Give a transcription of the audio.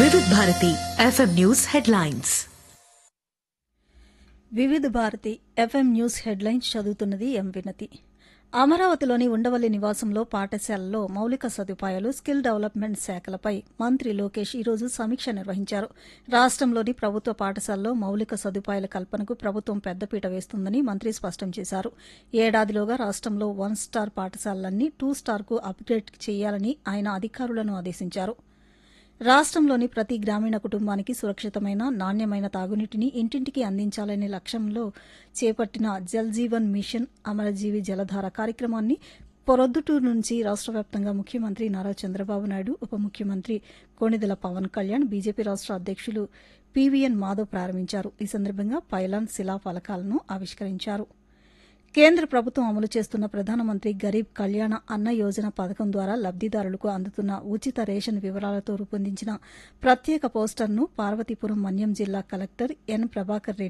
వివిధ Bharati FM news headlines వివిధ Bharati FM news headlines చదువుతున్నది ఎం వినతి అమరావతిలోని ఉండవల్లి నివాసంలో పాఠశాలలో మౌలిక సదుపాయాలు స్కిల్ డెవలప్మెంట్ శాఖలపై మంత్రి లోకేష్ ఈరోజు సమీక్ష నిర్వహించారు రాష్టంలోని ప్రభుత్వ పాఠశాలలో మౌలిక సదుపాయాల కల్పనకు ప్రభుత్వం పెద్దపీట వేస్తుందని మంత్రి స్పష్టం చేశారు ఏడాదిలోగా రాష్టంలో వన్ స్టార్ పాఠశాలలన్నీ టూ స్టార్కు అప్గ్రేడ్ చేయాలని ఆయన అధికారులను ఆదేశించారు రాష్టంలోని ప్రతి గ్రామీణ కుటుంబానికి సురక్షితమైన నాణ్యమైన తాగునీటిని ఇంటింటికి అందించాలనే లక్ష్యంలో చేపట్టిన జల్ జీవన్ మిషన్ అమరజీవి జలధార కార్యక్రమాన్ని పొరొద్దుటూరు నుంచి రాష్ట్ర వ్యాప్తంగా ముఖ్యమంత్రి నారా చంద్రబాబు నాయుడు ఉప ముఖ్యమంత్రి కోణిదెల పవన్ కళ్యాణ్ బీజేపీ రాష్ట్ర అధ్యక్షులు పీవీఎన్ మాధవ్ ప్రారంభించారు ఈ సందర్భంగా పైలాన్ శిలా ఫలకాలను ఆవిష్కరించారు కేంద్ర ప్రభుత్వం అమలు చేస్తున్న ప్రధానమంత్రి గరీబ్ కళ్యాణ అన్న యోజన పథకం ద్వారా లబ్దిదారులకు అందుతున్న ఉచిత రేషన్ వివరాలతో రూపొందించిన ప్రత్యేక పోస్టర్ను పార్వతీపురం మన్యం జిల్లా కలెక్టర్ ఎన్ ప్రభాకర్ రెడ్డి